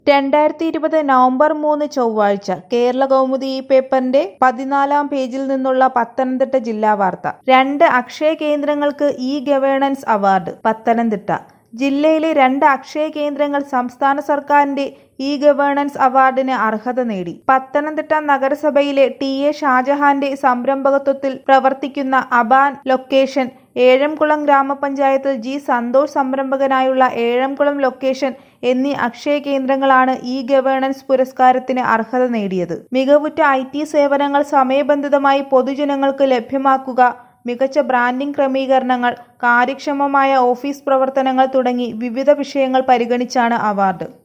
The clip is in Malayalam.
രണ്ടായിരത്തി ഇരുപത് നവംബർ മൂന്ന് ചൊവ്വാഴ്ച കേരള കൗമുദി ഈ പേപ്പറിന്റെ പതിനാലാം പേജിൽ നിന്നുള്ള പത്തനംതിട്ട ജില്ലാ വാർത്ത രണ്ട് അക്ഷയ കേന്ദ്രങ്ങൾക്ക് ഇ ഗവേണൻസ് അവാർഡ് പത്തനംതിട്ട ജില്ലയിലെ രണ്ട് അക്ഷയ കേന്ദ്രങ്ങൾ സംസ്ഥാന സർക്കാരിന്റെ ഇ ഗവേണൻസ് അവാർഡിന് അർഹത നേടി പത്തനംതിട്ട നഗരസഭയിലെ ടി എ ഷാജഹാന്റെ സംരംഭകത്വത്തിൽ പ്രവർത്തിക്കുന്ന അബാൻ ലൊക്കേഷൻ ഏഴംകുളം ഗ്രാമപഞ്ചായത്തിൽ ജി സന്തോഷ് സംരംഭകനായുള്ള ഏഴംകുളം ലൊക്കേഷൻ എന്നീ അക്ഷയ കേന്ദ്രങ്ങളാണ് ഇ ഗവേണൻസ് പുരസ്കാരത്തിന് അർഹത നേടിയത് മികവുറ്റ ഐ ടി സേവനങ്ങൾ സമയബന്ധിതമായി പൊതുജനങ്ങൾക്ക് ലഭ്യമാക്കുക മികച്ച ബ്രാൻഡിംഗ് ക്രമീകരണങ്ങൾ കാര്യക്ഷമമായ ഓഫീസ് പ്രവർത്തനങ്ങൾ തുടങ്ങി വിവിധ വിഷയങ്ങൾ പരിഗണിച്ചാണ് അവാർഡ്